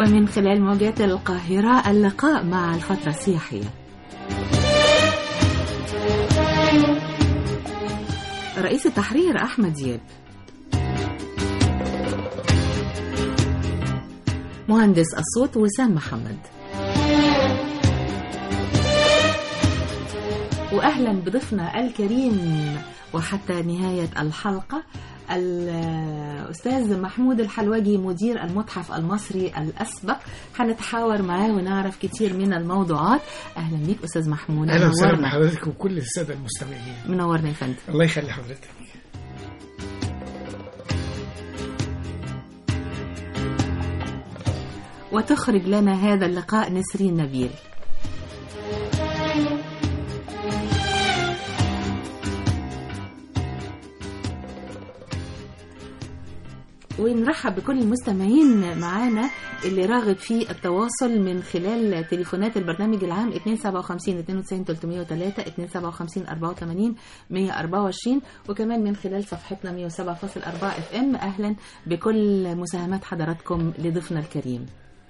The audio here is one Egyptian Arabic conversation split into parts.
ومن خلال موجات القاهرة اللقاء مع الفترة السياحية رئيس التحرير أحمد دياب مهندس الصوت وسام محمد وأهلا بضيفنا الكريم وحتى نهاية الحلقة الأستاذ محمود الحلوجي مدير المتحف المصري الأسبق هنتحاور معاه ونعرف كتير من الموضوعات أهلا بيك أستاذ محمود اهلا وسهلا منورنا. بحضرتك وكل الساده المستمعين منورنا يا فندم الله يخلي حضرتك وتخرج لنا هذا اللقاء نسرين نبيل ونرحب بكل المستمعين معانا اللي راغب في التواصل من خلال تليفونات البرنامج العام 257 92 303 257 84 124 وكمان من خلال صفحتنا 107.4 اف ام اهلا بكل مساهمات حضراتكم لضيفنا الكريم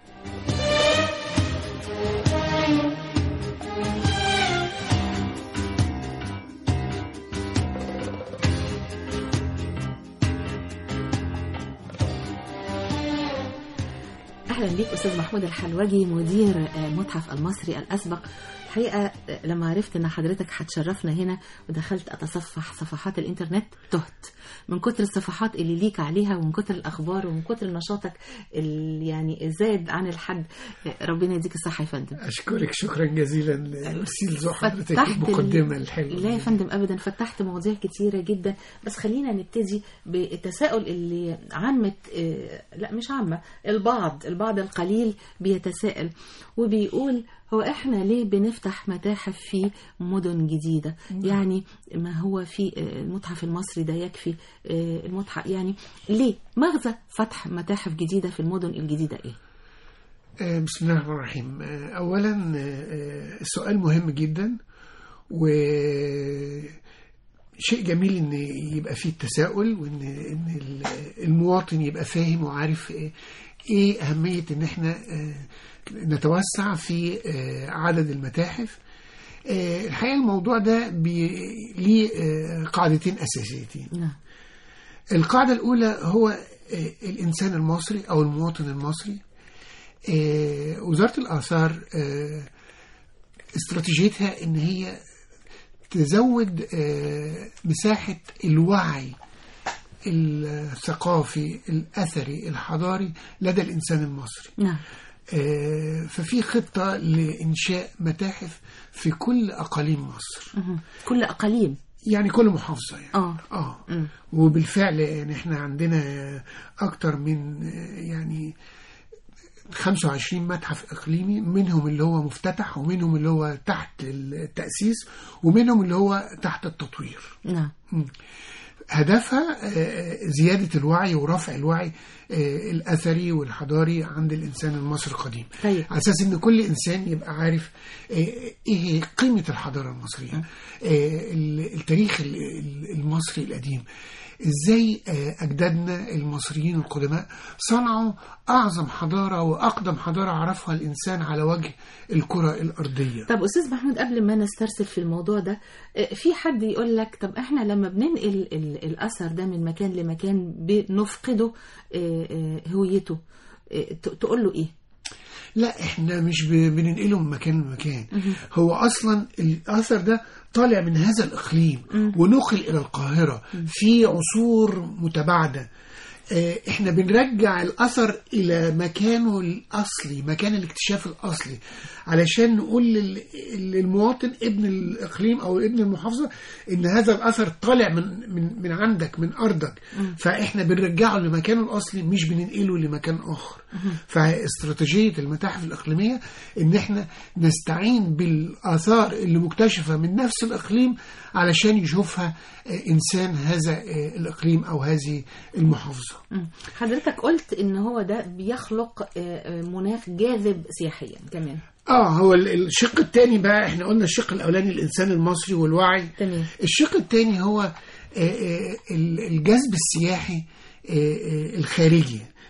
اهلا بيك استاذ محمود الحلوجي مدير آه، المتحف المصري الاسبق الحقيقه آه، لما عرفت ان حضرتك هتشرفنا هنا ودخلت اتصفح صفحات الانترنت تهت من كتر الصفحات اللي ليك عليها ومن كتر الاخبار ومن كتر نشاطك ال- يعني الزايد عن الحد آه، ربنا يديك الصحه يا فندم اشكرك شكرا جزيلا ميرسي لذوق حضرتك فتحت ال- المقدمه الحلوه لا يا فندم ابدا فتحت مواضيع كتيره جدا بس خلينا نبتدي بالتساؤل اللي عامه آه، لا مش عامه البعض البعض القليل بيتساءل وبيقول هو احنا ليه بنفتح متاحف في مدن جديده يعني ما هو في آه، المتحف المصري ده يكفي آه، المتحف يعني ليه مغزى فتح متاحف جديده في المدن الجديده ايه آه، بسم الله الرحمن الرحيم آه، اولا آه، السؤال مهم جدا و شيء جميل ان يبقى فيه التساؤل وان ان ال- المواطن يبقى فاهم وعارف ايه إيه اهميه ان احنا آه، نتوسع في آه، عدد المتاحف آه، الحقيقه الموضوع ده بي- ليه آه، قاعدتين اساسيتين نعم القاعدة الأولى هو آه، الإنسان المصري أو المواطن المصري آه، وزارة الآثار آه، استراتيجيتها إن هي تزود آه، مساحة الوعي الثقافي الأثري الحضاري لدى الإنسان المصري نعم آه، ففي خطة لإنشاء متاحف في كل أقاليم مصر مهم. كل اقاليم يعني كل محافظة يعني اه اه مم. وبالفعل يعني احنا عندنا اكتر من يعني 25 متحف اقليمي منهم اللي هو مفتتح ومنهم اللي هو تحت التاسيس ومنهم اللي هو تحت التطوير نعم هدفها آه، زياده الوعي ورفع الوعي آه، الاثري والحضاري عند الانسان المصري القديم طيب على اساس ان كل انسان يبقى عارف آه، ايه هي قيمه الحضاره المصريه آه، ال- التاريخ ال- ال- المصري القديم ازاي آه، اجدادنا المصريين القدماء صنعوا اعظم حضاره واقدم حضاره عرفها الانسان على وجه الكره الارضيه طب استاذ محمود قبل ما نسترسل في الموضوع ده آه، في حد يقول لك طب احنا لما بننقل ال- الاثر ده من مكان لمكان بنفقده آه، آه، هويته آه، ت- تقول له ايه لا احنا مش ب- بننقله من مكان لمكان هو اصلا الاثر ده طالع من هذا الاقليم ونقل الى القاهره في عصور متباعده آه، احنا بنرجع الاثر الى مكانه الاصلي مكان الاكتشاف الاصلي علشان نقول لل- للمواطن ابن الاقليم او ابن المحافظه ان هذا الاثر طالع من من من عندك من ارضك فاحنا بنرجعه لمكانه الاصلي مش بننقله لمكان اخر فاستراتيجيه المتاحف الاقليميه ان احنا نستعين بالاثار اللي مكتشفه من نفس الاقليم علشان يشوفها آه، انسان هذا آه، الاقليم او هذه المحافظه مم. حضرتك قلت ان هو ده بيخلق آه، آه، مناخ جاذب سياحيا كمان اه هو ال- الشق الثاني بقى احنا قلنا الشق الاولاني الانسان المصري والوعي تمام الشق الثاني هو آه، آه، ال- الجذب السياحي آه، آه، الخارجي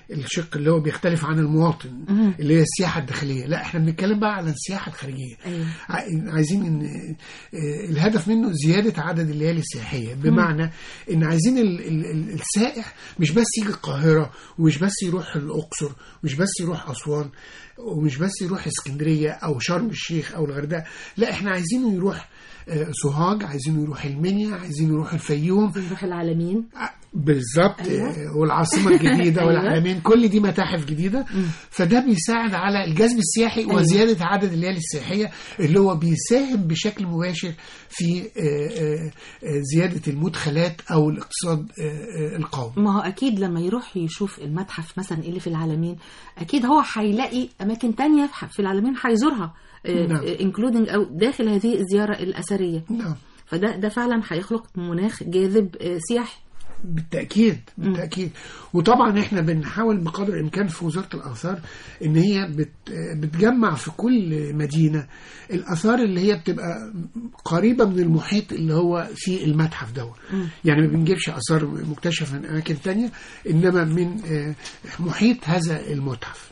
الشق اللي هو بيختلف عن المواطن اللي هي السياحه الداخليه لا احنا بنتكلم بقى على السياحه الخارجيه أيوة. ع- عايزين ان آه، الهدف منه زياده عدد الليالي السياحيه بمعنى ان عايزين ال- ال- ال- السائح مش بس يجي القاهره ومش بس يروح الاقصر مش بس يروح اسوان ومش بس يروح اسكندريه او شرم الشيخ او الغردقه لا احنا عايزينه يروح آه، سوهاج عايزينه يروح المنيا عايزينه يروح الفيوم نروح العالمين بالظبط أيوة. آه، والعاصمه الجديده أيوة. والعالمين كل دي متاحف جديده فده بيساعد على الجذب السياحي أيوة. وزياده عدد الليالي السياحيه اللي هو بيساهم بشكل مباشر في آه، آه، آه، زياده المدخلات او الاقتصاد آه، آه، القومي ما هو اكيد لما يروح يشوف المتحف مثلا اللي في العالمين اكيد هو هيلاقي اماكن تانية في العالمين هيزورها نعم. انكلودنج او داخل هذه الزياره الاثريه نعم فده ده فعلا هيخلق مناخ جاذب آه، سياحي بالتأكيد بالتأكيد وطبعا احنا بنحاول بقدر الإمكان في وزارة الآثار إن هي بت بتجمع في كل مدينة الآثار اللي هي بتبقى قريبة من المحيط اللي هو في المتحف ده يعني ما بنجيبش آثار مكتشفة من أماكن تانية إنما من آه، محيط هذا المتحف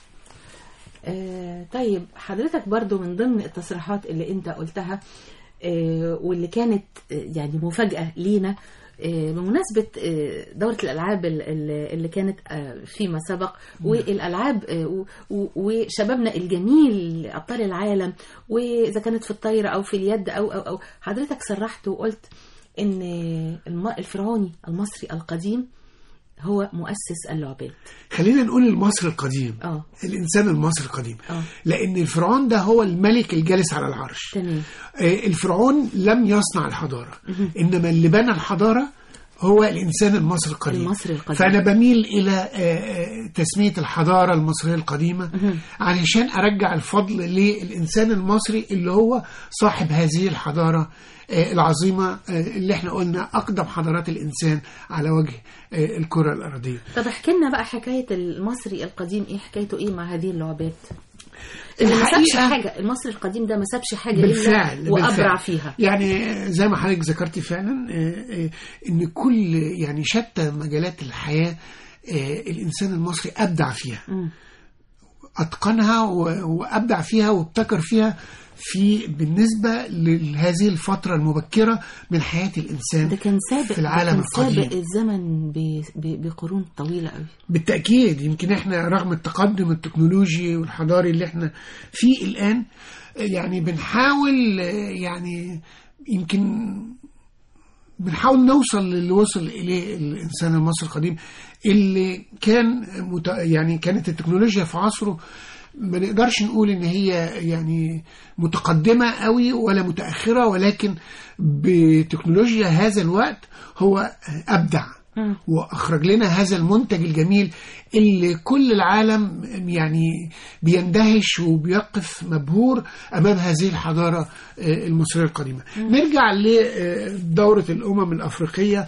آه، طيب حضرتك برضو من ضمن التصريحات اللي انت قلتها آه، واللي كانت آه، يعني مفاجأة لينا آه، بمناسبة آه، دورة الألعاب ال- ال- اللي كانت آه، فيما سبق والألعاب آه، و- و- وشبابنا الجميل أبطال العالم وإذا كانت في الطايرة أو في اليد أو أو أو حضرتك صرحت وقلت إن الم- الفرعوني المصري القديم هو مؤسس اللعبات خلينا نقول المصري القديم اه الإنسان المصري القديم اه لأن الفرعون ده هو الملك الجالس على العرش تمام آه، الفرعون لم يصنع الحضارة إنما اللي بنى الحضارة هو الإنسان المصري القديم المصري القديم. فأنا بميل إلى آه، آه، تسمية الحضارة المصرية القديمة علشان أرجع الفضل للإنسان المصري اللي هو صاحب هذه الحضارة آه، العظيمة آه، اللي احنا قلنا أقدم حضارات الإنسان على وجه آه، الكرة الأرضية طب احكي لنا بقى حكاية المصري القديم ايه حكايته ايه مع هذه اللعبات اللي ما سابش الحقيقة- حاجة المصري القديم ده ما سابش حاجة بالفعل إلا وأبرع بالفعل. فيها يعني زي ما حضرتك ذكرتي فعلا آه، آه، ان كل يعني شتى مجالات الحياه آه، الانسان المصري ابدع فيها مم. اتقنها و- وابدع فيها وابتكر فيها في بالنسبه لهذه الفتره المبكره من حياه الانسان ده كان سابق في العالم ده كان القديم سابق الزمن ب- ب- بقرون طويلة قوي بالتأكيد يمكن احنا رغم التقدم التكنولوجي والحضاري اللي احنا فيه الآن يعني بنحاول يعني يمكن بنحاول نوصل للي وصل إليه الإنسان المصري القديم اللي كان مت... يعني كانت التكنولوجيا في عصره ما نقدرش نقول ان هي يعني متقدمة قوي ولا متأخرة ولكن بتكنولوجيا هذا الوقت هو أبدع مم. واخرج لنا هذا المنتج الجميل اللي كل العالم يعني بيندهش وبيقف مبهور امام هذه الحضاره آه، المصريه القديمه. نرجع لدوره الامم الافريقيه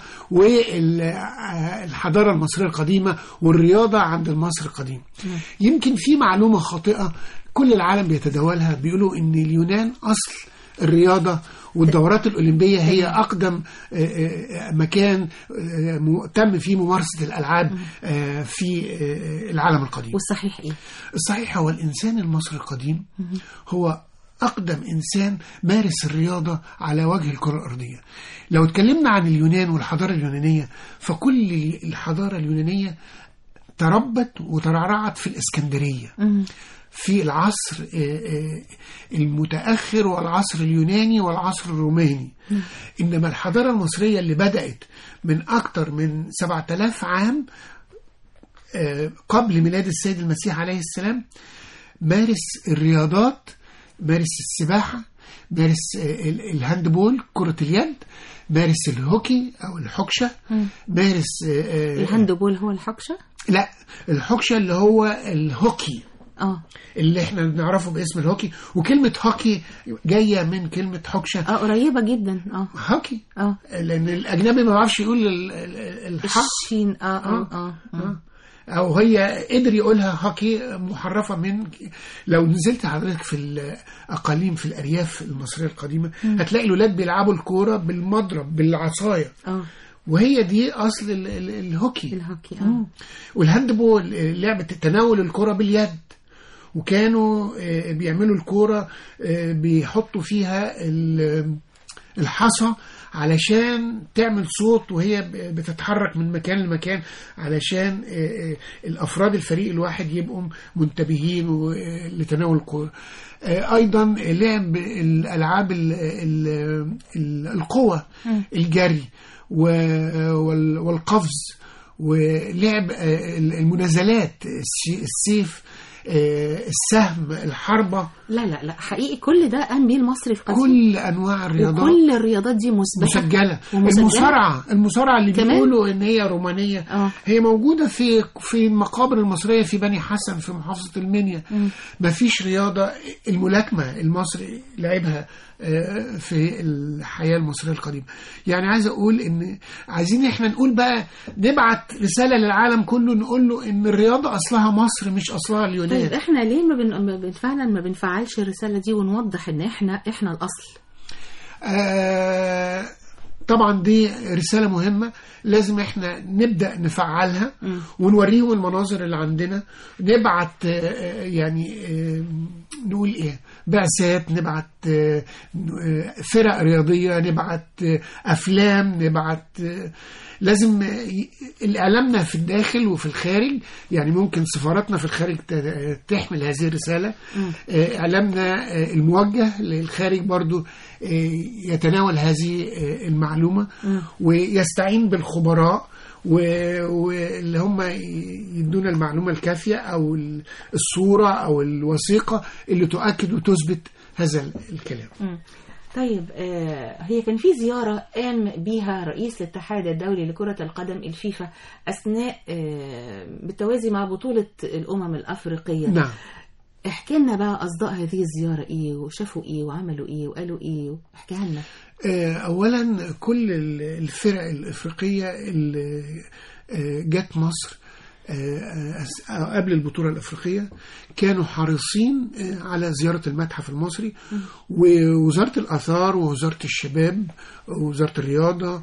والحضاره المصريه القديمه والرياضه عند المصري القديم. يمكن في معلومه خاطئه كل العالم بيتداولها بيقولوا ان اليونان اصل الرياضه والدورات الأولمبية هي أقدم آه، آه، مكان آه، م- تم فيه ممارسة الألعاب آه، في آه، العالم القديم والصحيح ايه الصحيح هو الإنسان المصري القديم هو أقدم إنسان مارس الرياضة على وجه الكرة الأرضية لو اتكلمنا عن اليونان والحضارة اليونانية فكل الحضارة اليونانية تربت وترعرعت في الإسكندرية مم. في العصر آه، آه، المتأخر والعصر اليوناني والعصر الروماني إنما الحضارة المصرية اللي بدأت من أكثر من 7000 عام آه، قبل ميلاد السيد المسيح عليه السلام مارس الرياضات مارس السباحة مارس آه، ال- الهاندبول كرة اليد مارس الهوكي أو الحكشة مارس آه، آه، الهاندبول هو الحكشة لا الحكشة اللي هو الهوكي اه اللي احنا بنعرفه باسم الهوكي وكلمة هوكي جاية من كلمة حكشة اه قريبة جدا اه هوكي اه لأن الأجنبي ما بيعرفش يقول ال- ال- الحق الشين اه اه اه, آه. آه. أو هي قدر يقولها هوكي محرفة من لو نزلت حضرتك في الأقاليم في الأرياف المصرية القديمة هتلاقي الولاد بيلعبوا الكورة بالمضرب بالعصاية اه وهي دي اصل ال- ال- الهوكي الهوكي اه والهاندبول آه، لعبه تناول الكره باليد وكانوا آه، بيعملوا الكوره آه، بيحطوا فيها ال- الحصى علشان تعمل صوت وهي ب- بتتحرك من مكان لمكان علشان آه، آه، الافراد الفريق الواحد يبقوا منتبهين و- آه، لتناول الكوره آه، ايضا لعب الالعاب ال- ال- ال- القوه الجري و- وال- والقفز ولعب آه، المنازلات السي- السيف آه، السهم الحربة لا لا لا حقيقي كل ده قام بيه المصري القديم كل انواع الرياضات وكل الرياضات دي مثبته مسجلة ومسجلة. المصارعة المصارعة اللي كمان؟ بيقولوا ان هي رومانية اه هي موجودة في في المقابر المصرية في بني حسن في محافظة المنيا ما فيش رياضة الملاكمة المصري لعبها آه، في الحياة المصرية القديمة يعني عايز أقول إن عايزين إحنا نقول بقى نبعت رسالة للعالم كله نقول له إن الرياضة أصلها مصر مش أصلها اليونان طيب احنا ليه ما, بن... ما بن... فعلا ما بنفعلش الرساله دي ونوضح ان احنا احنا الاصل آه، طبعا دي رسالة مهمة لازم احنا نبدأ نفعلها مم. ونوريهم المناظر اللي عندنا نبعت آه، يعني آه، نقول ايه بعثات نبعت آه، آه، فرق رياضية نبعت آه، افلام نبعت آه، لازم آه، ي- الاعلامنا في الداخل وفي الخارج يعني ممكن سفاراتنا في الخارج ت- تحمل هذه الرسالة آه، اعلامنا آه، الموجه للخارج برضو آه، يتناول هذه آه، المعلومة ويستعين بالخبراء و- واللي هم يدونا المعلومة الكافية أو ال- الصورة أو الوثيقة اللي تؤكد وتثبت هذا الكلام مم. طيب آه هي كان في زيارة قام بيها رئيس الاتحاد الدولي لكرة القدم الفيفا أثناء آه بالتوازي مع بطولة الأمم الأفريقية نعم احكي لنا بقى أصداء هذه الزيارة إيه وشافوا إيه وعملوا إيه وقالوا إيه احكيها لنا آه، أولا كل ال- الفرق الإفريقية اللي آه، جت مصر آه، أس- آه، قبل البطولة الأفريقية كانوا حريصين آه، على زيارة المتحف المصري ووزارة الآثار ووزارة الشباب ووزارة الرياضة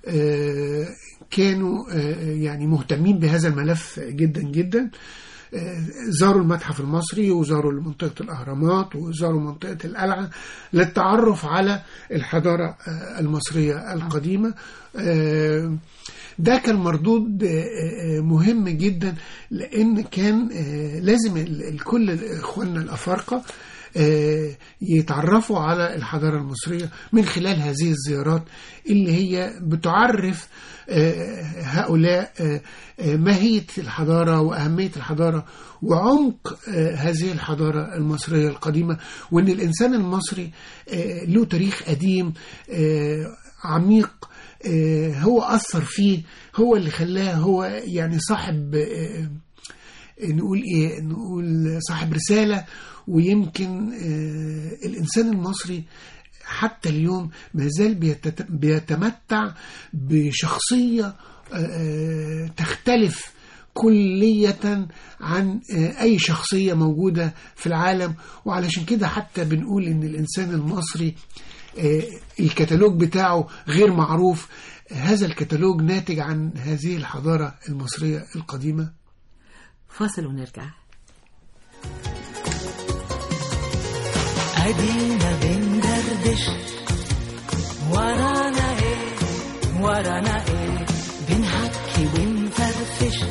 آه، كانوا آه، يعني مهتمين بهذا الملف جدا جدا آه، زاروا المتحف المصري وزاروا منطقة الأهرامات وزاروا منطقة القلعة للتعرف على الحضارة آه، المصرية القديمة آه، ده كان مردود آه، آه، مهم جدا لأن كان آه، لازم ال- الكل إخواننا الأفارقة آه، يتعرفوا على الحضارة المصرية من خلال هذه الزيارات اللي هي بتعرف آه، هؤلاء آه، آه، ماهية الحضارة وأهمية الحضارة وعمق آه، هذه الحضارة المصرية القديمة وأن الإنسان المصري آه، له تاريخ قديم آه، عميق آه، هو أثر فيه هو اللي خلاه هو يعني صاحب آه، نقول ايه نقول صاحب رسالة ويمكن آه، الإنسان المصري حتى اليوم ما زال بيتت- بيتمتع بشخصية آه، آه، تختلف كلية عن آه، أي شخصية موجودة في العالم وعلشان كده حتى بنقول إن الإنسان المصري آه، الكتالوج بتاعه غير معروف هذا الكتالوج ناتج عن هذه الحضارة المصرية القديمة فاصل ونرجع ادينا بندردش ورانا ايه ورانا ايه بنحكي ونفرفش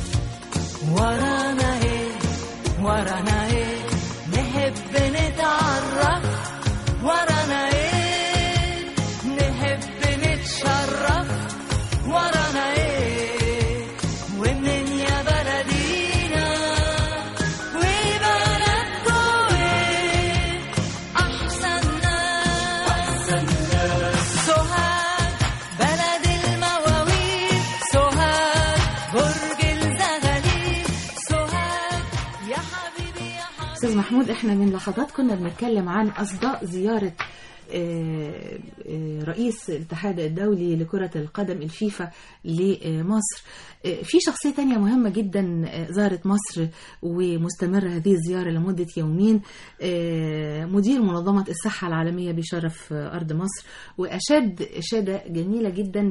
ورانا ايه ورانا ايه نحب نتعرف ورانا ايه نحب نتشرف ورانا ايه ومنين يا بلدينا وبلدكوا ايه احسن ناس سوهاج بلد المواويل سوهاج برج الزغاليل سوهاج يا حبيبي يا حبيبي أستاذ محمود إحنا من لحظات كنا بنتكلم عن أصداء زيارة آه، آه، رئيس الاتحاد الدولي لكرة القدم الفيفا لمصر آه، في شخصية تانية مهمة جدا آه، زارت مصر ومستمرة هذه الزيارة لمدة يومين آه، مدير منظمة الصحة العالمية بشرف آه، أرض مصر وأشاد إشادة جميلة جدا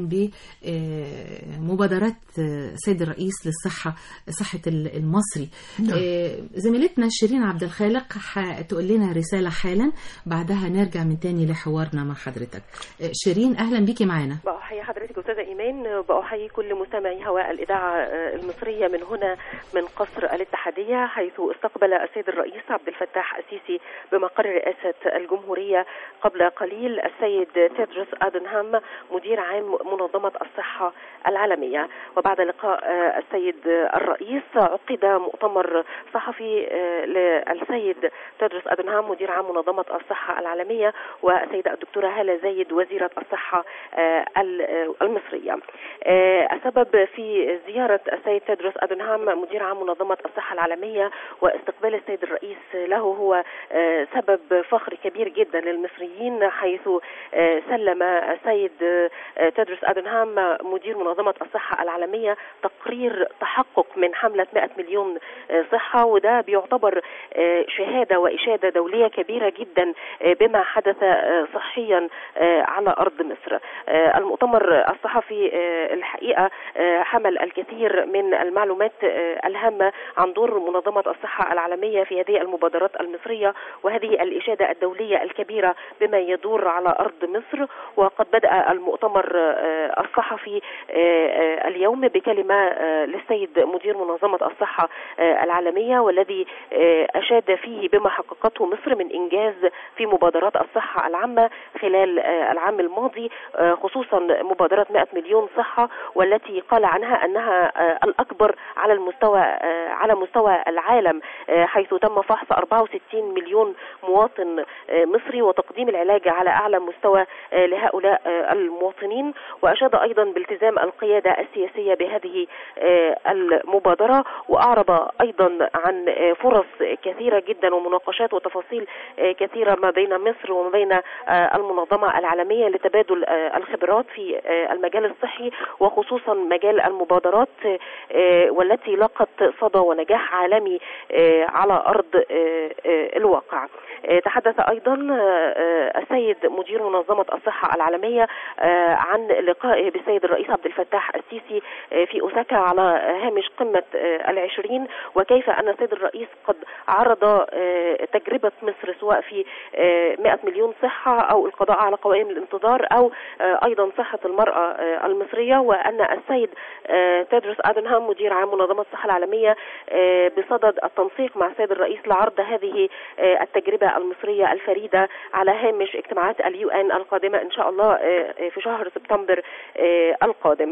بمبادرات سيد الرئيس للصحة صحة المصري نعم. آه، زميلتنا شيرين عبد الخالق هتقول لنا رسالة حالا بعدها نرجع من تاني لحوارنا مع حضرتك آه، شيرين أهلا بيكي معانا بأحيي حضرتك أستاذة إيمان بأحيي كل مستمعي هواء الإذاعة آه، المصرية من هنا من قصر الاتحادية حيث استقبل السيد الرئيس عبد الفتاح السيسي بمقر رئاسة الجمهورية قبل قليل السيد تيدروس أدنهام مدير عام منظمة الصحة العالمية وبعد لقاء آه، السيد الرئيس عقد مؤتمر صحفي آه، للسيد تيدروس أدنهام مدير عام منظمة الصحة العالمية والسيدة الدكتورة هالة زايد وزيرة الصحة آه، ال- آه، المصرية آه، السبب في زيارة السيد تيدروس أدنهام مدير عام منظمة الصحة العالمية واستقبال السيد الرئيس له هو آه، سبب فخر كبير جدا للمصريين حيث آه، سلم السيد آه، تيدروس أدنهام مدير منظمة الصحة العالمية تقرير تحقق من حملة 100 مليون آه، صحة وده بيعتبر آه، شهادة وإشادة دولية كبيرة جدا آه، بما حدث آه، صحيا آه، على أرض مصر آه، المؤتمر الصحفي آه، الحقيقة آه، حمل الكثير من المعلومات آه، الهامة عن دور منظمة الصحة العالمية في هذه المبادرات المصرية وهذه الإشادة الدولية الكبيرة بما يدور على أرض مصر وقد بدأ المؤتمر آه، الصحفي آه، آه، اليوم بكلمة آه، للسيد مدير منظمة الصحة آه، العالمية والذي آه، أشاد فيه بما حققته مصر من إنجاز في مبادرات الصحة العامة خلال آه، العام الماضي آه، خصوصا مبادرة 100 مليون صحة والتي قال عنها أنها آه، الأكبر على المستوى آه، على مستوى العالم آه، حيث تم فحص 64 مليون مواطن آه، مصري وتقديم العلاج على أعلى مستوى آه، لهؤلاء آه، المواطنين وأشاد أيضا بالتزام القيادة السياسية بهذه آه، المبادرة وأعرب أيضا عن آه، فرص كثيرة جدا ومناقشات وتفاصيل آه، كثيرة ما بين مصر وما بين آه، المنظمة العالمية لتبادل آه، الخبرات في آه، المجال الصحي وخصوصا مجال المبادرات آه، والتي لقت صدى ونجاح عالمي آه، على أرض آه، آه، الواقع آه، تحدث أيضا آه، آه، السيد مدير منظمة الصحة العالمية آه، عن لقائه بالسيد الرئيس عبد الفتاح السيسي آه، في أوساكا على هامش قمة آه، العشرين وكيف أن السيد الرئيس قد عرض آه، تجربة مصر سواء في آه، 100 مليون صحة أو القضاء على قوائم الانتظار أو آه، أيضا صحة المرأة آه، المصرية وأن السيد آه، تيدروس أدنهام مدير عام منظمة الصحة العالمية آه، بصدد التنسيق مع السيد الرئيس لعرض هذه آه، التجربة المصرية الفريدة على هامش اجتماعات اليو ان القادمة إن شاء الله آه، آه، في شهر سبتمبر آه، القادم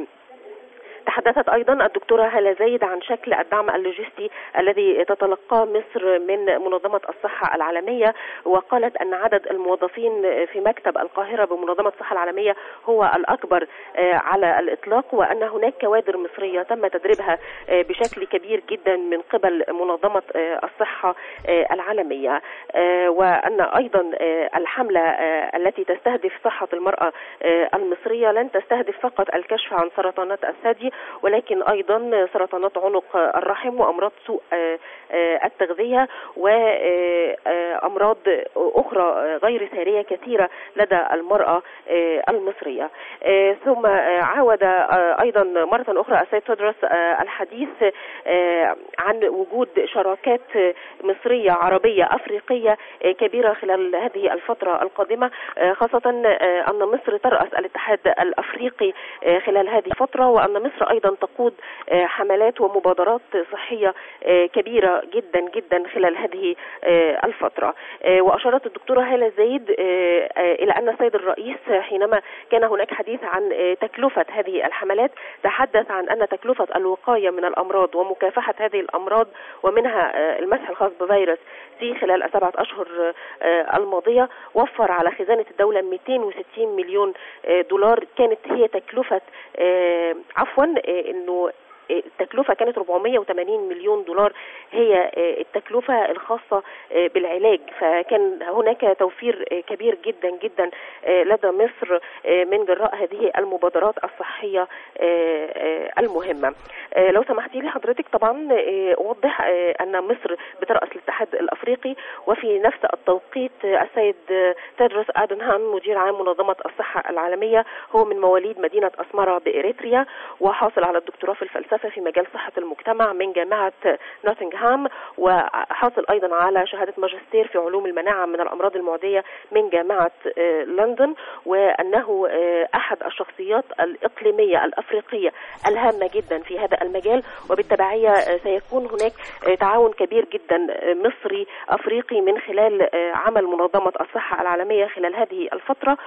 تحدثت ايضا الدكتوره هاله زايد عن شكل الدعم اللوجستي الذي تتلقاه مصر من منظمه الصحه العالميه وقالت ان عدد الموظفين في مكتب القاهره بمنظمه الصحه العالميه هو الاكبر آه، على الاطلاق وان هناك كوادر مصريه تم تدريبها آه، بشكل كبير جدا من قبل منظمه آه، الصحه آه، العالميه آه، وان ايضا آه، الحمله آه، التي تستهدف صحه المراه آه، المصريه لن تستهدف فقط الكشف عن سرطانات الثدي ولكن ايضا سرطانات عنق الرحم وامراض سوء آه، آه، التغذيه وامراض اخرى غير ساريه كثيره لدى المراه آه، المصريه آه، ثم آه، عاود آه، ايضا مره اخرى السيد تدرس آه، الحديث آه، عن وجود شراكات آه، مصريه عربيه افريقيه آه، كبيره خلال هذه الفتره القادمه آه، خاصه آه، ان مصر تراس الاتحاد الافريقي آه، خلال هذه الفتره وان مصر ايضا تقود آه، حملات ومبادرات صحيه آه، كبيره جدا جدا خلال هذه آه، الفتره آه، واشارت الدكتوره هاله زايد آه، آه، الى ان السيد الرئيس حينما كان هناك حديث عن آه، تكلفه هذه الحملات تحدث عن ان تكلفه الوقايه من الامراض ومكافحه هذه الامراض ومنها آه، المسح الخاص بفيروس سي خلال السبعه اشهر آه، الماضيه وفر على خزانه الدوله 260 مليون آه، دولار كانت هي تكلفه آه، عفوا آه، انه التكلفة كانت 480 مليون دولار هي آه، التكلفة الخاصة آه، بالعلاج فكان هناك توفير آه، كبير جدا جدا آه، لدى مصر آه، من جراء هذه المبادرات الصحية آه، آه، المهمة آه، لو سمحتي لي حضرتك طبعا آه، أوضح آه، أن مصر بترأس الاتحاد الأفريقي وفي نفس التوقيت آه، السيد آه، تدرس أدنهام مدير عام منظمة الصحة العالمية هو من مواليد مدينة أسمرة بإريتريا وحاصل على الدكتوراه في الفلسفة في مجال صحة المجتمع من جامعة نوتنغهام وحاصل أيضا على شهادة ماجستير في علوم المناعة من الأمراض المعدية من جامعة آه، لندن وأنه آه، أحد الشخصيات الإقليمية الأفريقية الهامة جدا في هذا المجال وبالتبعية آه، سيكون هناك آه، تعاون كبير جدا آه، مصري أفريقي من خلال آه، عمل منظمة الصحة العالمية خلال هذه الفترة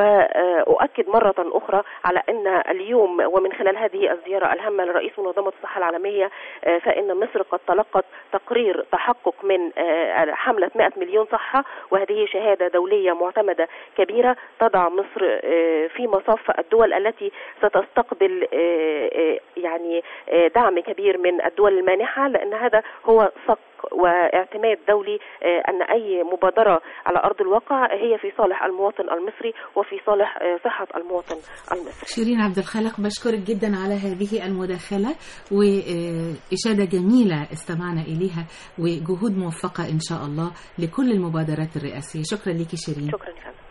وأؤكد مرة أخرى على أن اليوم ومن خلال هذه الزيارة الهامة لرئيس منظمة الصحة العالمية آه، فإن مصر قد تلقت تقرير تحقق من آه، حملة 100 مليون صحة وهذه شهادة دولية معتمدة كبيرة تضع مصر آه، في مصاف الدول التي ستستقبل آه، آه، يعني آه، دعم كبير من الدول المانحة لأن هذا هو صك واعتماد دولي آه، أن أي مبادرة على أرض الواقع هي في صالح المواطن المصري وفي صالح آه، صحة المواطن المصري شيرين عبد الخالق بشكرك جدا على هذه المداخلة وإشادة جميلة استمعنا إليها وجهود موفقة إن شاء الله لكل المبادرات الرئاسية شكرا لك شيرين شكرا يا فندم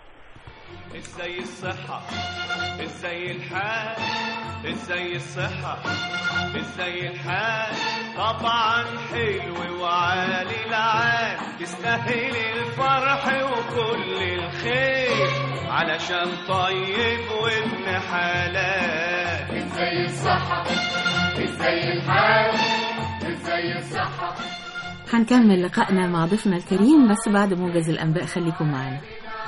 ازاي الصحة ازاي الحال ازاي الصحة ازاي الحال طبعا حلو وعالي العال يستاهل الفرح وكل الخير علشان طيب وابن حلال ازاي الصحة ازاي الحال ازاي الصحة هنكمل لقائنا مع ضيفنا الكريم بس بعد موجز الأنباء خليكم معنا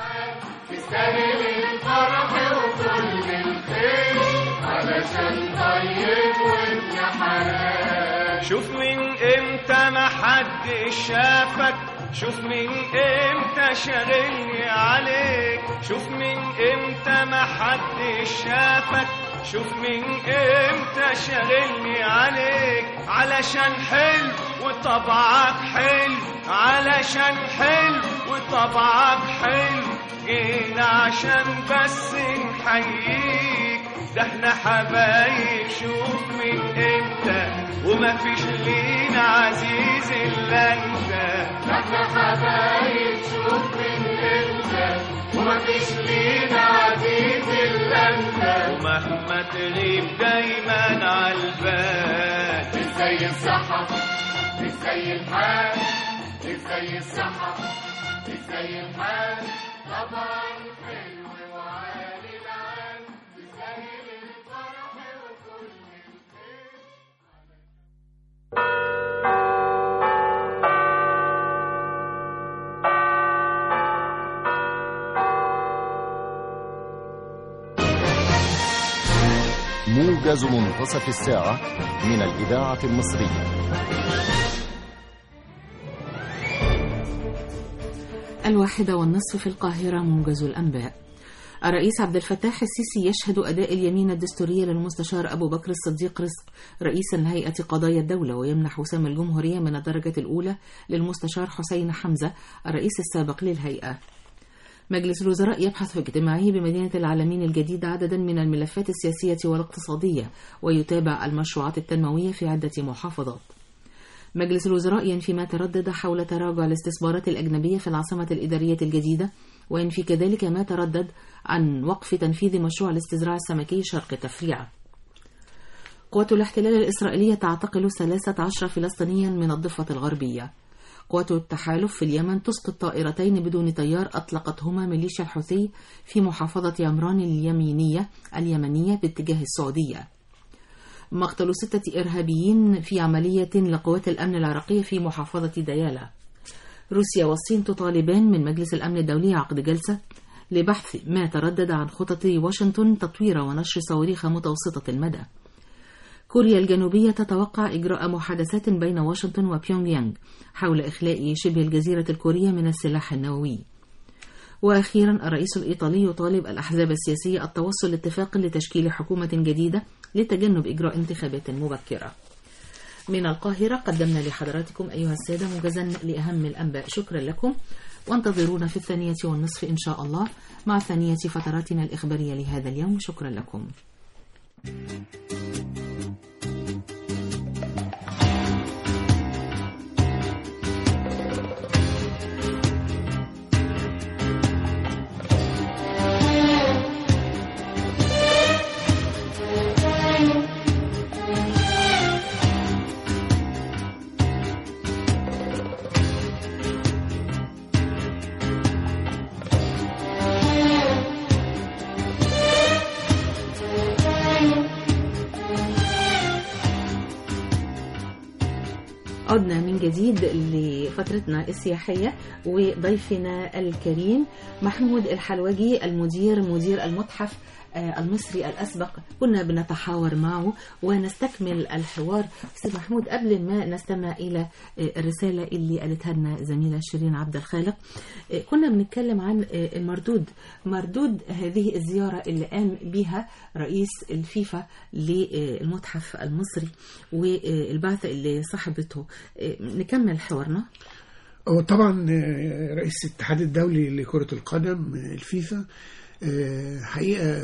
تستاهل الفرح وكل الخير علشان طيب وابن حلال شوف من امتى ما حد شافك شوف من امتى شاغلني عليك شوف من امتى ما حد شافك شوف من امتى شاغلني عليك علشان حلو وطبعك حلو علشان حلو وطبعك حلو جينا عشان بس نحييك ده احنا حبايب شوف من امتى وما فيش لينا عزيز الا انت احنا حبايب شوف من امتى ومفيش لينا عزيز الا انت ومهما تغيب دايما عالبال ازاي الصحة ازاي الحال ازاي الصحة ازاي الحال طبعا حلو وعالي العال تستاهل الفرح وكل الخير موجز منتصف الساعة من الإذاعة المصرية الواحدة والنصف في القاهرة موجز الأنباء الرئيس عبد الفتاح السيسي يشهد أداء اليمين الدستورية للمستشار أبو بكر الصديق رزق رئيسا لهيئة قضايا الدولة ويمنح وسام الجمهورية من الدرجة الأولى للمستشار حسين حمزة الرئيس السابق للهيئة مجلس الوزراء يبحث في اجتماعه بمدينة العالمين الجديدة عددا من الملفات السياسية والاقتصادية ويتابع المشروعات التنموية في عدة محافظات مجلس الوزراء ينفي ما تردد حول تراجع الاستثمارات الأجنبية في العاصمة الإدارية الجديدة وينفي كذلك ما تردد عن وقف تنفيذ مشروع الاستزراع السمكي شرق تفريعة قوات الاحتلال الإسرائيلية تعتقل 13 فلسطينيا من الضفة الغربية قوات التحالف في اليمن تسقط طائرتين بدون طيار أطلقتهما ميليشيا الحوثي في محافظة يمران اليمينية اليمنية باتجاه السعودية مقتل ستة إرهابيين في عملية لقوات الأمن العراقية في محافظة ديالا روسيا والصين تطالبان من مجلس الأمن الدولي عقد جلسة لبحث ما تردد عن خطط واشنطن تطوير ونشر صواريخ متوسطة المدى كوريا الجنوبية تتوقع إجراء محادثات بين واشنطن وبيونغ يانغ حول إخلاء شبه الجزيرة الكورية من السلاح النووي وأخيرا الرئيس الإيطالي يطالب الأحزاب السياسية التوصل لاتفاق لتشكيل حكومة جديدة لتجنب إجراء انتخابات مبكرة من القاهرة قدمنا لحضراتكم أيها السادة موجزا لأهم الأنباء شكرا لكم وانتظرونا في الثانية والنصف إن شاء الله مع ثانية فتراتنا الإخبارية لهذا اليوم شكرا لكم عدنا من جديد لفترتنا السياحية وضيفنا الكريم محمود الحلوجي المدير مدير المتحف آه، المصري الأسبق كنا بنتحاور معه ونستكمل الحوار أستاذ محمود قبل ما نستمع إلى آه، الرسالة اللي قالتها لنا زميلة شيرين عبد الخالق آه، كنا بنتكلم عن آه، المردود مردود هذه الزيارة اللي قام بها رئيس الفيفا للمتحف المصري والبعثة اللي صاحبته آه، نكمل حوارنا هو طبعا آه، رئيس الاتحاد الدولي لكرة القدم آه، الفيفا آه، حقيقة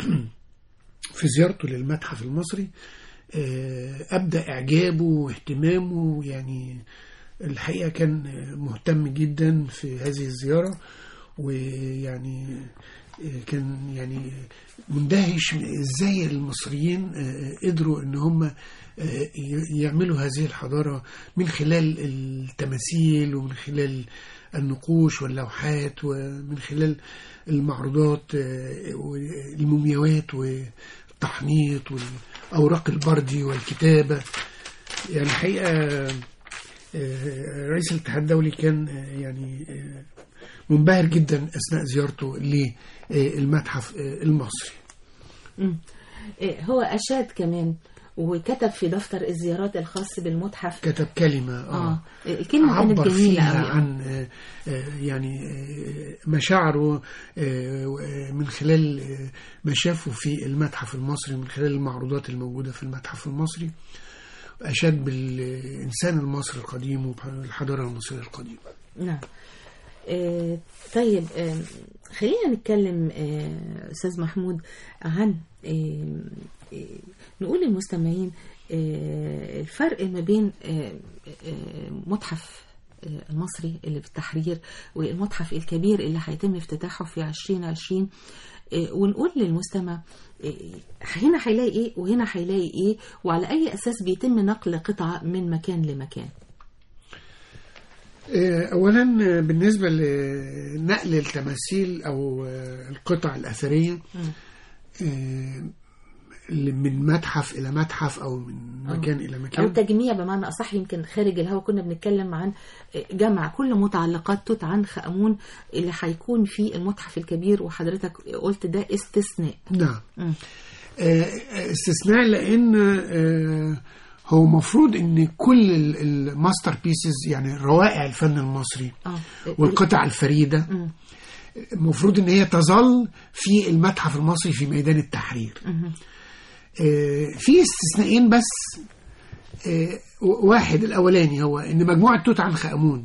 في زيارته للمتحف المصري آه، أبدأ إعجابه واهتمامه يعني الحقيقة كان آه، مهتم جدا في هذه الزيارة ويعني آه، كان يعني مندهش من ازاي المصريين آه، قدروا ان هم آه، ي- يعملوا هذه الحضارة من خلال التماثيل ومن خلال النقوش واللوحات ومن خلال المعروضات آه، والمومياوات والتحنيط والأوراق البردي والكتابة يعني الحقيقة آه، رئيس الاتحاد الدولي كان آه، يعني آه، منبهر جدا أثناء زيارته للمتحف آه، المصري مم. إيه، هو أشاد كمان وكتب في دفتر الزيارات الخاص بالمتحف كتب كلمة اه الكلمة كانت عبر جميلة فيها قوي عن آه، آه، يعني آه، مشاعره آه، و- من خلال آه، ما شافه في المتحف المصري من خلال المعروضات الموجودة في المتحف المصري أشاد بالإنسان المصري القديم وبالحضارة المصرية القديمة نعم آه، طيب آه، خلينا نتكلم آه، أستاذ محمود عن آه، آه، نقول للمستمعين آه، الفرق ما بين آه، آه، متحف آه، المصري اللي في التحرير والمتحف الكبير اللي هيتم افتتاحه في 2020 آه، ونقول للمستمع آه، هنا هيلاقي ايه وهنا هيلاقي ايه وعلى اي اساس بيتم نقل قطعه من مكان لمكان آه، أولا آه، بالنسبة لنقل التماثيل أو آه، القطع الأثرية آه، اللي من متحف إلى متحف أو من مكان إلى أو مكان تجميع بمعنى أصح يمكن خارج الهوا كنا بنتكلم عن جمع كل متعلقات توت عنخ آمون اللي هيكون في المتحف الكبير وحضرتك قلت ده استثناء نعم مم. آه، استثناء لان آه، هو مفروض ان كل ال- الماستر بيسز يعني روائع الفن المصري اه والقطع الفريده مم. المفروض ان هي تظل في المتحف المصري في ميدان التحرير مهم. آه، في استثنائين بس آه، واحد الاولاني هو ان مجموعه توت عنخ امون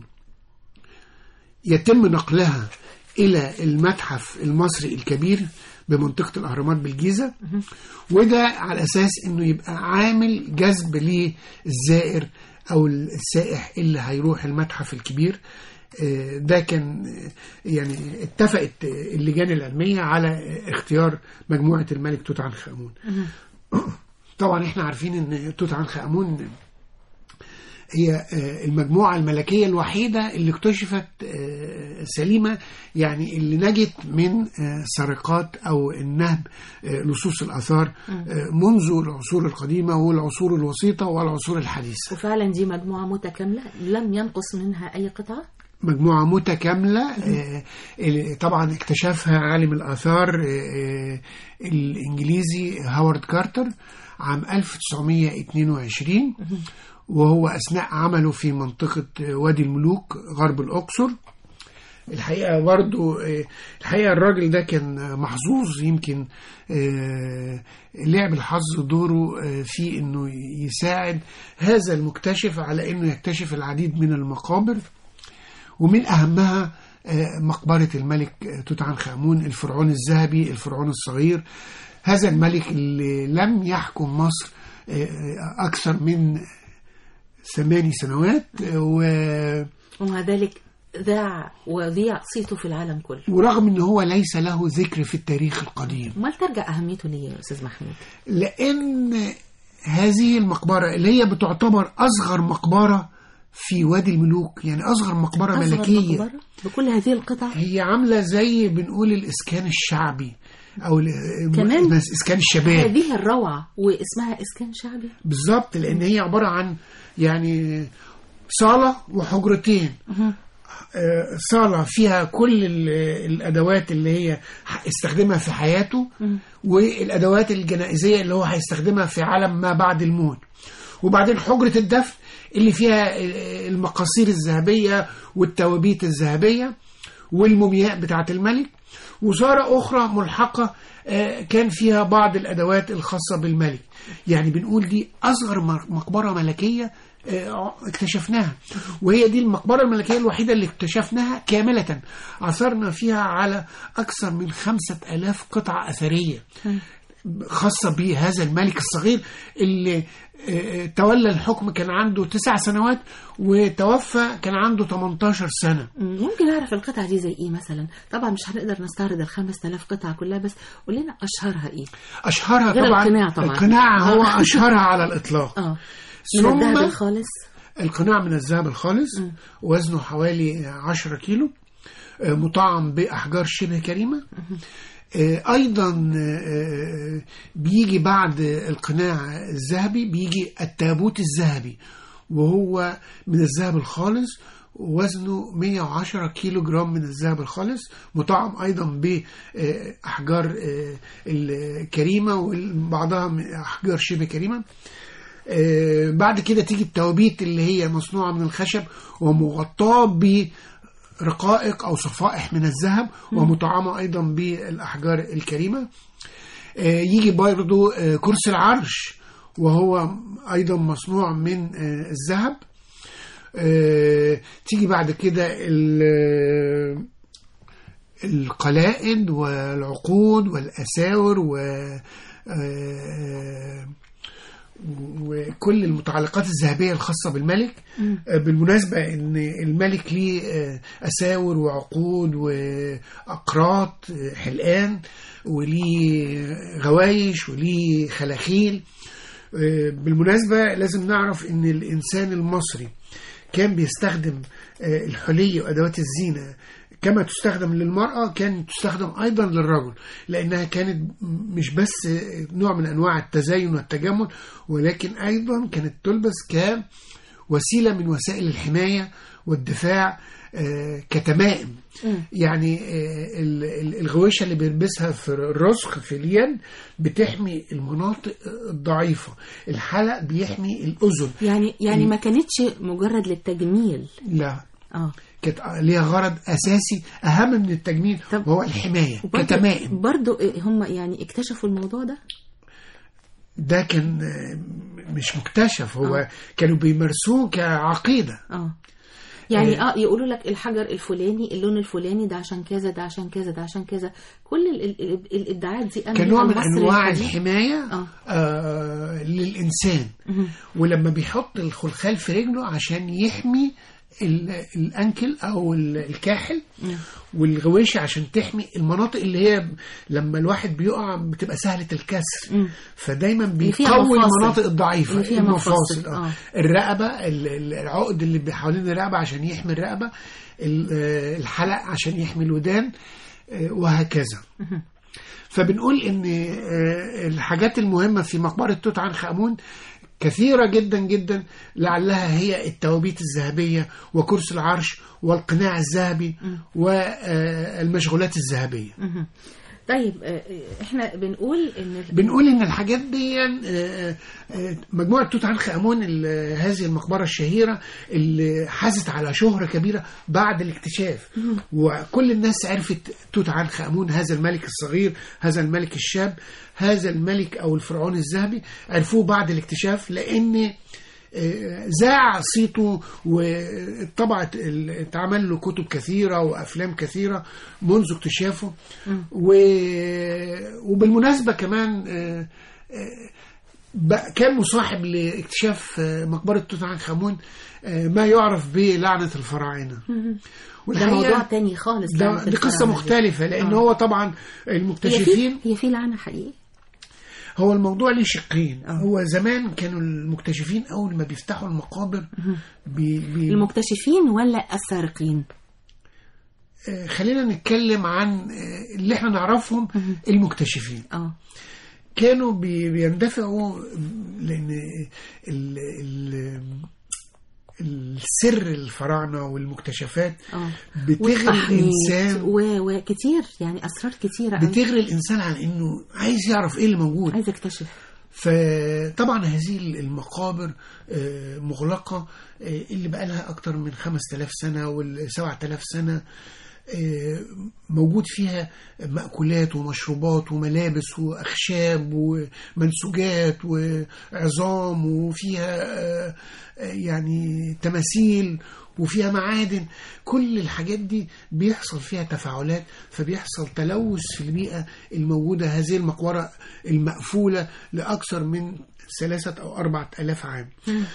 يتم نقلها الى المتحف المصري الكبير بمنطقه الاهرامات بالجيزه وده على اساس انه يبقى عامل جذب للزائر او السائح اللي هيروح المتحف الكبير آه، ده كان آه، يعني اتفقت آه، اللجان العلميه على آه، اختيار مجموعه الملك توت عنخ امون طبعا احنا عارفين ان توت عنخ امون هي آه، المجموعة الملكية الوحيدة اللي اكتشفت آه، سليمة يعني اللي نجت من آه، سرقات أو النهب آه، لصوص الآثار آه، منذ العصور القديمة والعصور الوسيطة والعصور الحديثة وفعلا دي مجموعة متكاملة لم ينقص منها أي قطعة مجموعة متكاملة آه، اللي طبعا اكتشفها عالم الآثار آه، آه، الإنجليزي هاورد كارتر عام 1922 وهو أثناء عمله في منطقة وادي الملوك غرب الأقصر الحقيقة برضو آه، الحقيقة الراجل ده كان محظوظ يمكن آه، لعب الحظ دوره آه، في انه يساعد هذا المكتشف على انه يكتشف العديد من المقابر ومن أهمها آه، مقبرة الملك آه، توت عنخ آمون الفرعون الذهبي الفرعون الصغير هذا الملك اللي لم يحكم مصر آه، آه، أكثر من ثماني سنوات آه، و- ومع ذلك ذاع وذيع صيته في العالم كله ورغم أنه هو ليس له ذكر في التاريخ القديم امال ترجع اهميته ليه يا استاذ محمود لأن هذه المقبرة اللي هي بتعتبر أصغر مقبرة في وادي الملوك يعني أصغر مقبرة أصغر ملكية مقبرة بكل هذه القطع هي عاملة زي بنقول الإسكان الشعبي أو ال- كمان؟ الناس- إسكان الشباب هذه الروعة واسمها إسكان شعبي بالظبط لأن هي عبارة عن يعني صالة وحجرتين آه، صالة فيها كل ال- الأدوات اللي هي ح- استخدمها في حياته والأدوات الجنائزية اللي هو هيستخدمها في عالم ما بعد الموت وبعدين حجرة الدفن اللي فيها ال- المقاصير الذهبية والتوابيت الذهبية والمومياء بتاعة الملك وزارة أخرى ملحقة آه، كان فيها بعض الأدوات الخاصة بالملك يعني بنقول دي أصغر مر- مقبرة ملكية آه، اكتشفناها وهي دي المقبرة الملكية الوحيدة اللي اكتشفناها كاملة عثرنا فيها على أكثر من خمسة ألاف قطعة أثرية خاصة بهذا الملك الصغير اللي آه، تولى الحكم كان عنده تسع سنوات وتوفى كان عنده 18 سنة مم، ممكن أعرف القطعة دي زي إيه مثلا طبعا مش هنقدر نستعرض الخمس تلاف قطعة كلها بس قول لنا أشهرها إيه أشهرها غير طبعا القناع طبعا. القناع هو آه. أشهرها على الإطلاق آه من ثم الذهب الخالص القناع من الذهب الخالص وزنه حوالي 10 كيلو آه، مطعم بأحجار شبه كريمة آه، أيضا آه، بيجي بعد القناع الذهبي بيجي التابوت الذهبي وهو من الذهب الخالص وزنه 110 كيلو جرام من الذهب الخالص مطعم أيضا بأحجار آه، الكريمة وبعضها من أحجار شبه كريمة آه، بعد كده تيجي التوابيت اللي هي مصنوعة من الخشب ومغطاة برقائق أو صفائح من الذهب ومطعمة أيضا بالأحجار الكريمة آه، يجي برضو آه، كرسي العرش وهو أيضا مصنوع من آه، الذهب آه، تيجي بعد كده ال- القلائد والعقود والأساور و آه، وكل المتعلقات الذهبية الخاصة بالملك آه، بالمناسبة ان الملك ليه آه، أساور وعقود وأقراط آه، حلقان وليه غوايش وليه خلاخيل آه، بالمناسبة لازم نعرف ان الإنسان المصري كان بيستخدم آه، الحلي وأدوات الزينة كما تستخدم للمرأة كانت تستخدم أيضا للرجل لأنها كانت مش بس نوع من أنواع التزين والتجمل ولكن أيضا كانت تلبس كوسيلة من وسائل الحماية والدفاع آه، كتمائم يعني آه، ال- ال- الغويشة اللي بيلبسها في الرسخ في اليد بتحمي المناطق الضعيفة الحلق بيحمي الأذن يعني يعني ما كانتش مجرد للتجميل لا اه كانت ليها غرض أساسي أهم من التجميل طب- وهو الحماية وبرضه- كتمائم برضه إيه هم يعني اكتشفوا الموضوع ده ده كان آه، مش مكتشف هو كانوا بيمارسوه كعقيدة اه يعني اه يقولوا لك الحجر الفلاني اللون الفلاني ده عشان كذا ده عشان كذا ده عشان كذا كل ال ال ال الابداعات دي أنا كنوع بيها من المصري أنواع الحديث. الحماية آه. آه للإنسان ولما بيحط الخلخال في رجله عشان يحمي ال- الأنكل أو ال- الكاحل والغويشة عشان تحمي المناطق اللي هي لما الواحد بيقع بتبقى سهلة الكسر فدايما فيها بيقوي مفاصل. المناطق الضعيفة اللي فيها مفاصل، آه. آه. الرقبة ال- ال- العقد اللي حوالين الرقبة عشان يحمي الرقبة ال- آه، الحلق عشان يحمي الودان آه، وهكذا فبنقول ان آه، الحاجات المهمة في مقبرة توت عنخ آمون كثيرة جدا جدا لعلها هي التوابيت الذهبية وكرسي العرش والقناع الذهبي والمشغولات الذهبية طيب آه، احنا بنقول ان بنقول ان الحاجات دي آه، آه، مجموعه توت عنخ امون ال- هذه المقبره الشهيره اللي حازت على شهره كبيره بعد الاكتشاف وكل الناس عرفت توت عنخ امون هذا الملك الصغير هذا الملك الشاب هذا الملك او الفرعون الذهبي عرفوه بعد الاكتشاف لان آه، ذاع صيته وطبعت ال- اتعمل له كتب كثيرة وأفلام كثيرة منذ اكتشافه و... وبالمناسبة كمان آه، آه، بقى- كان مصاحب لاكتشاف آه، مقبرة توت عنخ آمون آه، ما يعرف بلعنة الفراعنة ده والحقيقة موضوع تاني خالص ده لعنة دي قصة الفراعنة دي. مختلفة لأن آه. هو طبعا هي المكتشفين في هي في لعنه حقيقي هو الموضوع ليه شقين آه. هو زمان كانوا المكتشفين أول ما بيفتحوا المقابر بي بي المكتشفين ولا السارقين آه، خلينا نتكلم عن آه، اللي احنا نعرفهم المكتشفين اه كانوا بي- بيندفعوا لان ال ال السر الفراعنه والمكتشفات اه بتغري والتحنيط الانسان و- وكتير يعني اسرار كتيره قوي بتغري الانسان عن انه عايز يعرف ايه اللي موجود عايز اكتشف فطبعا هذه المقابر آه، مغلقة آه، اللي بقى لها أكتر من 5000 سنة وال 7000 سنة آه، موجود فيها مأكولات ومشروبات وملابس وأخشاب ومنسوجات وعظام وفيها آه، آه، يعني تماثيل وفيها معادن كل الحاجات دي بيحصل فيها تفاعلات فبيحصل تلوث في البيئة الموجودة هذه المقبرة المقفولة لأكثر من ثلاثة أو أربعة ألاف عام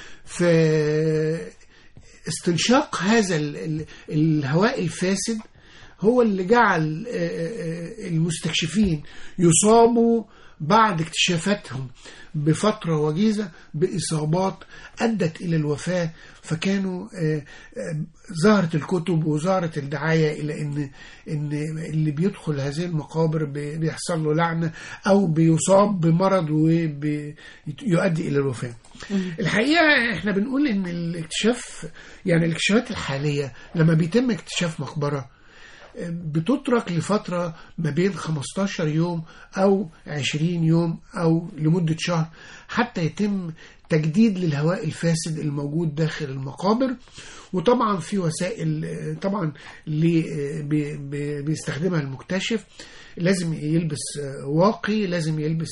فاستنشاق هذا ال- ال- الهواء الفاسد هو اللي جعل آه، آه، المستكشفين يصابوا بعد اكتشافاتهم بفترة وجيزة بإصابات أدت إلى الوفاة فكانوا آه، آه، ظهرت الكتب وظهرت الدعاية إلى إن إن اللي بيدخل هذه المقابر بي- بيحصل له لعنة أو بيصاب بمرض ويؤدي إلى الوفاة. الحقيقة إحنا بنقول إن الاكتشاف يعني الاكتشافات الحالية لما بيتم اكتشاف مقبرة بتترك لفترة ما بين 15 يوم أو 20 يوم أو لمدة شهر حتى يتم تجديد للهواء الفاسد الموجود داخل المقابر وطبعا في وسائل آه، طبعا اللي آه، بي- بي- بيستخدمها المكتشف لازم يلبس آه، واقي لازم يلبس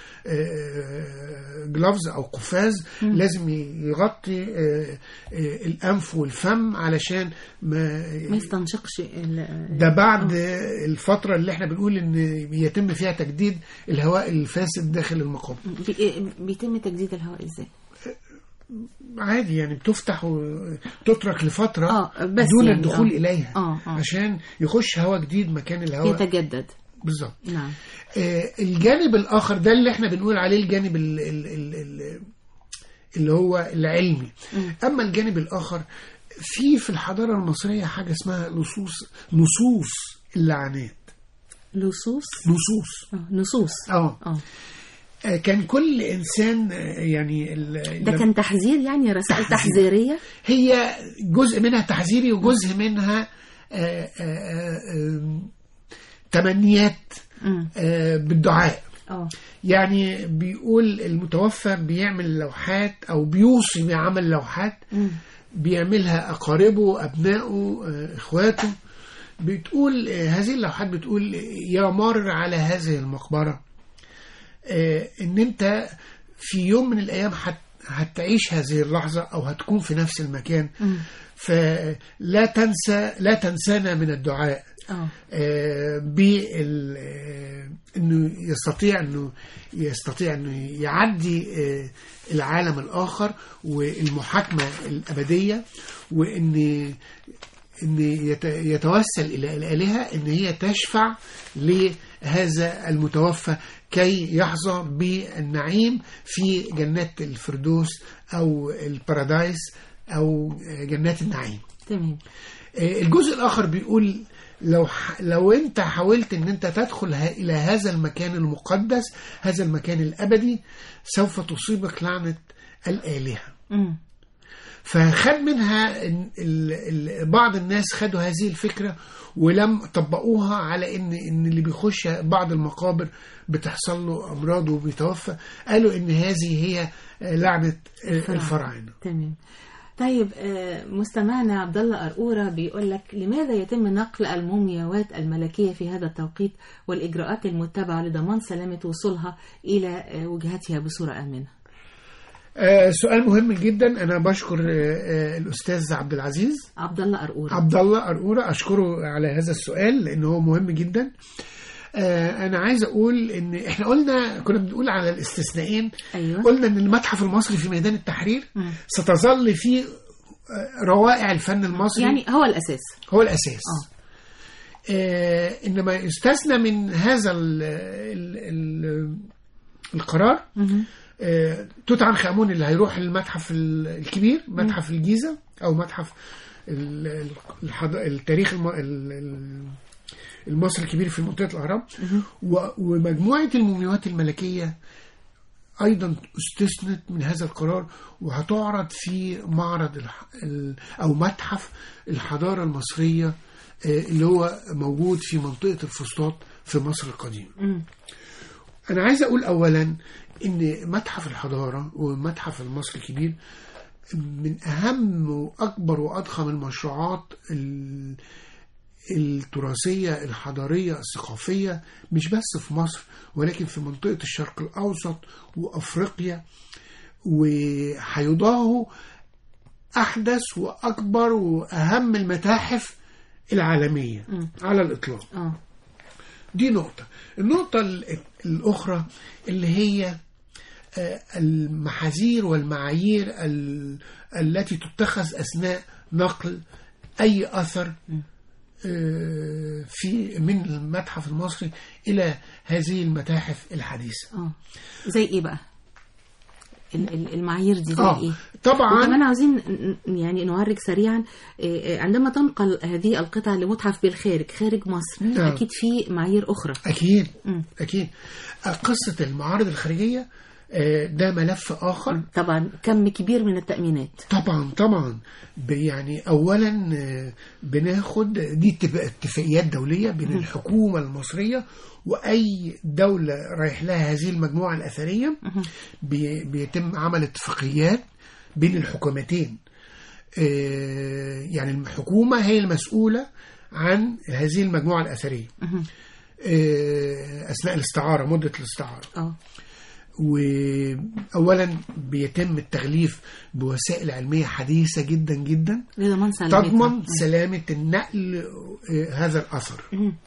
جلافز او قفاز لازم يغطي آه، آه، الانف والفم علشان ما ما يستنشقش ال- ده بعد الفترة اللي احنا بنقول ان يتم فيها تجديد الهواء الفاسد داخل المقابر بي- بيتم تجديد الهواء ازاي عادي يعني بتفتح وتترك لفترة آه، بس دون يعني، الدخول آه. إليها آه، آه. عشان يخش هواء جديد مكان الهواء يتجدد بالظبط نعم آه، الجانب الآخر ده اللي احنا بنقول عليه الجانب ال ال ال ال اللي هو العلمي أما الجانب الآخر في في الحضارة المصرية حاجة اسمها نصوص نصوص اللعنات لصوص نصوص آه، نصوص اه اه آه، كان كل انسان آه، يعني ال- ده كان تحذير يعني رسائل تحذيريه هي جزء منها تحذيري وجزء منها آه، آه، آه، آم، تمنيات مم. آه، بالدعاء اه يعني بيقول المتوفى بيعمل لوحات او بيوصي بعمل لوحات مم. بيعملها اقاربه ابنائه آه، اخواته بتقول آه، هذه اللوحات بتقول يا مار على هذه المقبره آه، ان انت في يوم من الايام هت- هتعيش هذه اللحظه او هتكون في نفس المكان فلا تنسى لا تنسانا من الدعاء اه آه، بال آه، انه يستطيع انه يستطيع انه يعدي آه، العالم الاخر والمحاكمه الابديه وان ان يت- يتوسل الى الالهه ان هي تشفع لهذا المتوفى كي يحظى بالنعيم في جنات الفردوس او البارادايس او جنات النعيم تمام آه، الجزء الاخر بيقول لو ح... لو انت حاولت ان انت تدخل ه... الى هذا المكان المقدس هذا المكان الابدي سوف تصيبك لعنه الالهه مم. فخد منها ال- ال- ال- بعض الناس خدوا هذه الفكرة ولم طبقوها على ان ان اللي بيخش بعض المقابر بتحصل له امراض وبيتوفى قالوا ان هذه هي لعنة الفراعنة تمام طيب آه، مستمعنا عبد الله قرقوره بيقول لك لماذا يتم نقل المومياوات الملكيه في هذا التوقيت والاجراءات المتبعه لضمان سلامه وصولها الى آه، وجهتها بصوره امنه؟ آه، سؤال مهم جدا انا بشكر آه، آه، الاستاذ عبد العزيز عبد الله قرقوره عبد الله قرقوره اشكره على هذا السؤال لان هو مهم جدا آه، انا عايز اقول ان احنا قلنا كنا بنقول على الاستثنائين ايوه قلنا ان المتحف المصري في ميدان التحرير مم. ستظل فيه آه، روائع الفن المصري يعني هو الاساس هو الاساس اه آه انما يستثنى من هذا ال ال ال القرار مهم. آه توت عنخ امون اللي هيروح المتحف ال- الكبير متحف الجيزه او متحف ال- ال- الحض... التاريخ الم... ال- ال- المصري الكبير في منطقه الاهرام و... ومجموعه المومياوات الملكيه ايضا استثنت من هذا القرار وهتعرض في معرض الح... ال... او متحف الحضاره المصريه آه، اللي هو موجود في منطقه الفسطاط في مصر القديمه مم. أنا عايز أقول أولا إن متحف الحضارة والمتحف المصري الكبير من أهم وأكبر وأضخم المشروعات ال- التراثية الحضارية الثقافية مش بس في مصر ولكن في منطقة الشرق الأوسط وأفريقيا وهيضاهوا أحدث وأكبر وأهم المتاحف العالمية على الإطلاق اه دي نقطة النقطة ال- الأخرى اللي هي آه، المحاذير والمعايير ال- التي تتخذ أثناء نقل أي أثر آه، في من المتحف المصري إلى هذه المتاحف الحديثة اه زي ايه بقى؟ ال- ال- المعايير دي زي آه، ايه؟ طبعاً. وكمان عاوزين ن- ن- يعني نعرج سريعا آه، آه، عندما تنقل هذه القطع لمتحف بالخارج خارج مصر نعم. اكيد في معايير اخرى أكيد مم. أكيد آه، قصة المعارض الخارجية آه، ده ملف آخر طبعا كم كبير من التأمينات طبعا طبعا ب- يعني اولا آه، بناخد دي اتفاق- اتفاقيات دوليه بين الحكومه المصريه واي دوله رايح لها هذه المجموعه الاثريه بي- بيتم عمل اتفاقيات بين الحكومتين آه، يعني الحكومه هي المسؤوله عن هذه المجموعه الاثريه آه، اثناء الاستعاره مده الاستعاره اه واولا بيتم التغليف بوسائل علميه حديثه جدا جدا لضمان سلامتها تضمن سلامه النقل آه، هذا الاثر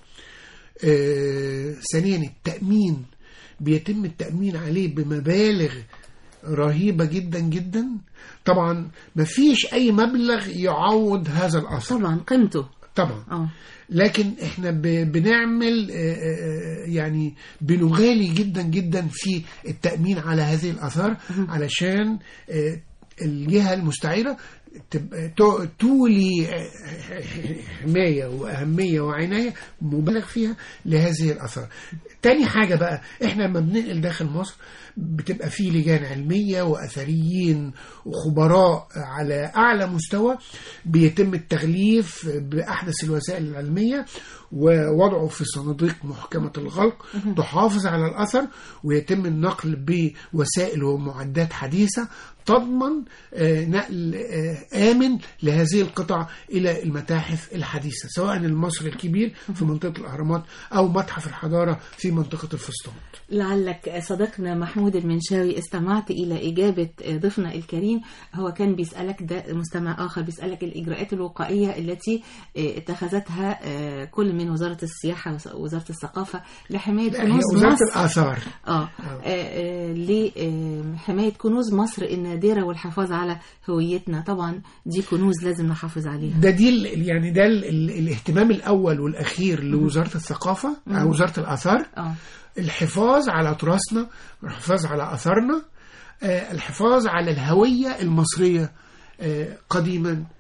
آه، ثانيا التامين بيتم التامين عليه بمبالغ رهيبه جدا جدا طبعا مفيش اي مبلغ يعوض هذا الاثر طبعا قيمته طبعا اه لكن احنا ب- بنعمل آه، آه، يعني بنغالي جدا جدا في التأمين على هذه الآثار علشان آه، الجهة المستعيرة تبقى تو- تولي آه، حماية وأهمية وعناية مبالغ فيها لهذه الآثار تاني حاجة بقى احنا لما بننقل داخل مصر بتبقى في لجان علمية وأثريين وخبراء على أعلى مستوى بيتم التغليف بأحدث الوسائل العلمية ووضعه في صناديق محكمة الغلق تحافظ على الأثر ويتم النقل بوسائل ومعدات حديثة تضمن آه، نقل آه، آمن لهذه القطع إلى المتاحف الحديثة سواء المصري الكبير في منطقة الأهرامات أو متحف الحضارة في منطقة الفسطاط لعلك صديقنا محمود المنشاوي استمعت إلى إجابة ضيفنا الكريم هو كان بيسألك ده مستمع آخر بيسألك الإجراءات الوقائية التي اتخذتها كل من وزارة السياحة ووزارة الثقافة لحماية لا، هي كنوز وزارة مصر الآثار اه آه، لحماية كنوز مصر النادرة والحفاظ على هويتنا طبعا دي كنوز لازم نحافظ عليها ده دي ال- يعني ده ال- ال- الاهتمام الأول والأخير لوزارة الثقافة أو وزارة الآثار اه الحفاظ على تراثنا الحفاظ على أثرنا آه، الحفاظ على الهوية المصرية آه، قديما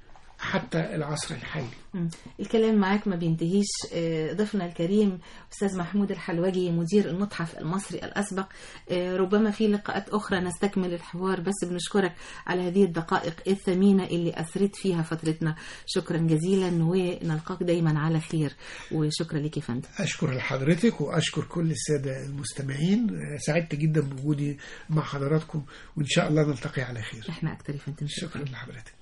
حتى العصر الحالي مم. الكلام معاك ما بينتهيش آه، ضيفنا الكريم أستاذ محمود الحلوجي مدير المتحف المصري الأسبق آه، ربما في لقاءات أخرى نستكمل الحوار بس بنشكرك على هذه الدقائق الثمينة اللي أثرت فيها فترتنا شكرا جزيلا ونلقاك دايما على خير وشكرا لك يا فندم أشكر لحضرتك وأشكر كل السادة المستمعين سعدت جدا بوجودي مع حضراتكم وإن شاء الله نلتقي على خير احنا أكتر يا فندم شكرا لحضرتك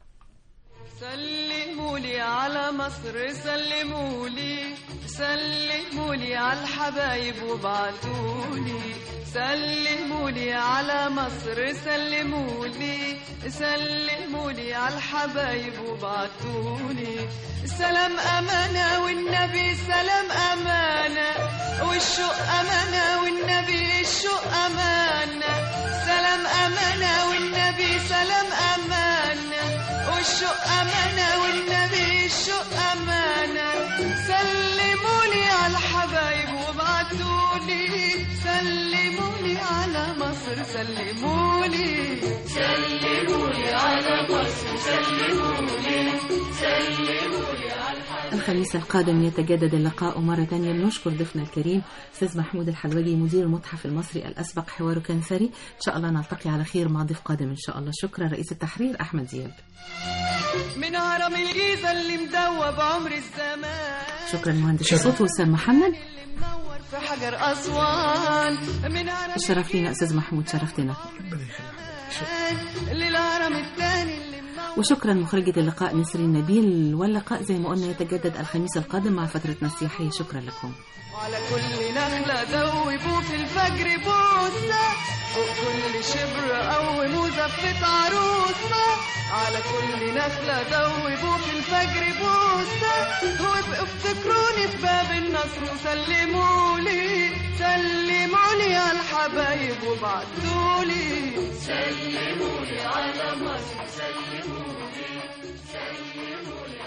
سلموا لي على مصر سلموا لي سلموا لي على الحبايب وابعتوا لي سلموا لي على مصر سلموا لي سلموا لي على الحبايب وابعتوا لي سلام أمانة والنبي سلام أمانة والشوق أمانة والنبي الشوق أمانة سلام أمانة والنبي سلام أمانة والشوق أمانة والنبي الشوق أمانة سلموا لي على الحبايب وابعتوا لي سلموا لي على مصر سلموا لي سلموا لي على مصر سلموا لي سلموا لي على الخميس القادم يتجدد اللقاء مرة تانية بنشكر ضيفنا الكريم أستاذ محمود الحلوجي مدير المتحف المصري الأسبق حواره كان ثري إن شاء الله نلتقي على خير مع ضيف قادم إن شاء الله شكرا رئيس التحرير أحمد زياد من هرم الجيزة اللي مدوب عمر الزمان شكرا مهندس الصوت وسام محمد اللي منور في حجر أسوان من هرم الشرف لينا أستاذ محمود شرفتنا ربنا يخليك للهرم الثاني اللي منور وشكرا مخرجة اللقاء نسرين نبيل واللقاء زي ما قلنا يتجدد الخميس القادم مع فترتنا السياحية شكرا لكم وعلى كل نخلة ذوبوا في الفجر بوسة فوق كل شبر أو مزفة عروسة على كل نخلة ذوبوا في الفجر بوسة وابقوا افتكروني في باب النصر وسلموا لي سلموا لي على الحبايب وبعتوا لي سلموا لي على مصر سلموا لي سلموا لي